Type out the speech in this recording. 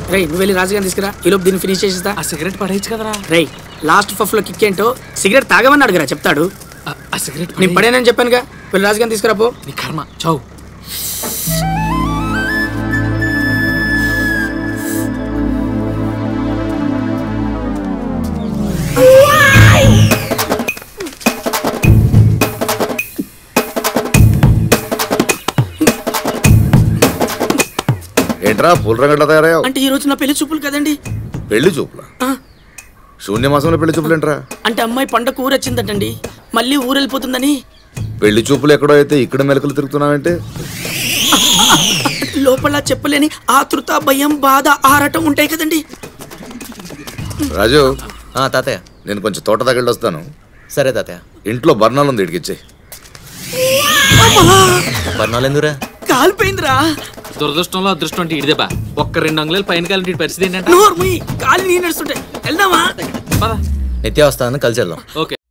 రేయ్ నువ్వు వెళ్ళి రాజుగారిని తీసుకురా ఈలోపు దీన్ని ఫినిష్ చేసేస్తా ఆ సిగరెట్ పడేయచ్చు కదరా రేయ్ లాస్ట్ ఫఫ్ లో కిక్ ఏంటో సిగరెట్ తాగమని అడుగురా చెప్తాడు ఆ- ఆ సిగరెట్ నేను పడేయ్. పడేనని చెప్పానుగా వెళ్ళి రాజుగారిని తీసుకురా పో నీ కర్మ చావు ఏంట్రా పూల రంగట్ల తయారయ్యావు అంటే ఈ రోజు నా పెళ్లి చూపులు కదండి పెళ్లి చూపుల ఆ, శూన్య మాసంలో పెళ్లి చూపులు ఏంట్రా అంటే అమ్మాయి పండగ ఊరు వచ్చిందటండి మళ్ళీ ఊరు వెళ్ళిపోతుందని పెళ్లి చూపులు ఎక్కడో అయితే ఇక్కడ మెలకలు తిరుగుతున్నావంటే లోపల చెప్పలేని ఆతృత భయం బాధ ఆరాటం ఉంటాయి కదండి రాజు ఆ, తాతయ్య నేను కొంచెం తోట దగ్గర వస్తాను సరే తాతయ్య ఇంట్లో బర్ణాలు ఉంది ఇడికిచ్చే పర్నాలు ఎందురా కాలిపోయిందిరా దురదృష్టంలో అదృష్టం అంటే ఇడిదేబా ఒక్క రెండు అంగుళాలు పైన కాలంటి పరిస్థితి ఏంటంటే నోర్మి కాలి నీ నడుస్తుంటే వెళ్దామా పద నిత్య వస్తాను కలిసి వెళ్దాం ఓకే